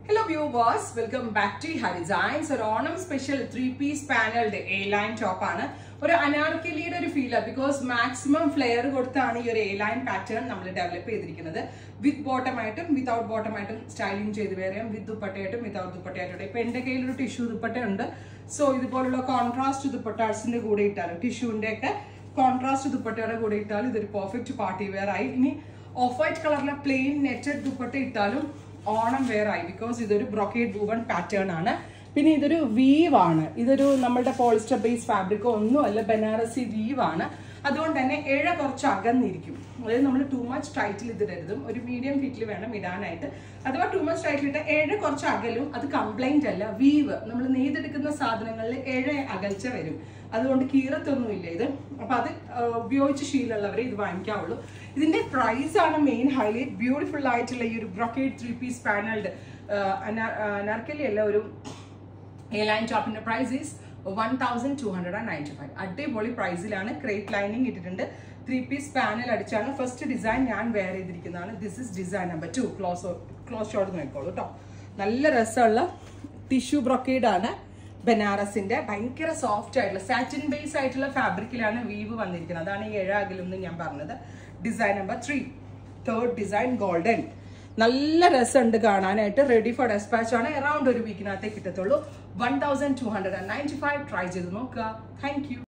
hello viewers welcome back to hi designs ഒരു Onam special three piece panelled A line top ആണ് ഒരു അനാർക്കലിയുടെ ഒരു feel because maximum flare കൊടുത്താണ് ഈ ഒരു എ ലൈൻ പാറ്റേൺ നമ്മൾ ഡെവലപ്പ് ചെയ്തിരിക്കുന്നത് വിത്ത് ബോട്ടം ആയിട്ടും വിതൗട്ട് ബോട്ടം ആയിട്ടും സ്റ്റൈലിംഗ് ചെയ്ത് വേറെയും വിത്ത് ദുപ്പട്ടയായിട്ടും വിതൗട്ട് ദുപ്പട്ടയായിട്ടും ഇപ്പൊ എന്റെ കയ്യിൽ ഒരു ടിഷ്യൂ ദുപ്പട്ട ഉണ്ട് സോ ഇതുപോലുള്ള കോൺട്രാസ്റ്റ് ദുപ്പട്ടാസിന്റെ കൂടെ ഇട്ടാലും ടിഷ്യൂന്റെ ഒക്കെ കോൺട്രാസ്റ്റ് ദുപ്പട്ടയുടെ കൂടെ ഇട്ടാലും ഇതൊരു പെർഫെക്റ്റ് പാർട്ടി വെയർ ആയി ഇനി ഓഫ് വൈറ്റ് കളറിലെ പ്ലെയിൻ നെറ്റഡ് ദുപ്പട്ട ഇട്ടാലും ഓണം വെയർ ആയി ബിക്കോസ് ഇതൊരു ബ്രൊക്കേഡ് വൂവൺ പാറ്റേൺ ആണ് പിന്നെ ഇതൊരു വീവ് ആണ് ഇതൊരു നമ്മളുടെ പോളിസ്റ്റർ ബേസ് ഫാബ്രിക്കോ ഒന്നുമല്ല ബനാറസി വീവ് ആണ് അതുകൊണ്ട് തന്നെ ഇഴ കുറച്ച് അകന്നിരിക്കും അതായത് നമ്മൾ ടു മച്ച് ടൈറ്റിൽ ഇതിടരുതും ഒരു മീഡിയം ഫിറ്റിൽ വേണം ഇടാനായിട്ട് അഥവാ ടു മച്ച് ടൈറ്റിൽ ഇട്ട ഇഴ കുറച്ച് അകലും അത് കംപ്ലൈന്റ് അല്ല വീവ് നമ്മൾ നെയ്തെടുക്കുന്ന സാധനങ്ങളിൽ ഇഴ അകൽച്ച വരും അതുകൊണ്ട് കീറത്തൊന്നുമില്ല ഇത് അപ്പൊ അത് ആ, ഉപയോഗിച്ച് ശീലമുള്ളവരെ ഇത് വാങ്ങിക്കാവുള്ളൂ ഇതിന്റെ പ്രൈസ് ആണ് മെയിൻ ഹൈലൈറ്റ് ബ്യൂട്ടിഫുൾ ആയിട്ടുള്ള ഈ ഒരു ബ്രൊക്കേഡ് ത്രീ പീസ് പാനൽഡ് നർക്കലി അല്ല ഒരു എ ലൈൻ ടോപ്പിന്റെ price is one thousand two hundred and ninety five അടിപൊളി പ്രൈസിലാണ് ക്രേറ്റ് ലൈനിങ് ഇട്ടിട്ടുണ്ട് ത്രീ പീസ് പാനൽ അടിച്ചാണ് ഫസ്റ്റ് ഡിസൈൻ ഞാൻ വെയർ ചെയ്തിരിക്കുന്നതാണ് this is design number two close close shot നോക്കിക്കോളൂ കേട്ടോ നല്ല രസമുള്ള ടിഷ്യൂ ബ്രൊക്കേഡ് ആണ് ബനാറസിന്റെ ഭയങ്കര സോഫ്റ്റ് ആയിട്ടുള്ള സാറ്റിൻ ബേസ് ആയിട്ടുള്ള ഫാബ്രിക്കിലാണ് വീവ് വന്നിരിക്കുന്നത് അതാണ് ഈ ഏഴ അകലെന്ന് ഞാൻ പറഞ്ഞത് design number three third design golden നല്ല രസമുണ്ട് കാണാനായിട്ട് റെഡി ഫോർ ഡെസ്പാച്ച് ആണ് അറൌണ്ട് ഒരു വീക്കിനകത്തേ കിട്ടത്തുള്ളൂ one thousand two hundred and ninety five try ചെയ്ത് നോക്കുക താങ്ക് യു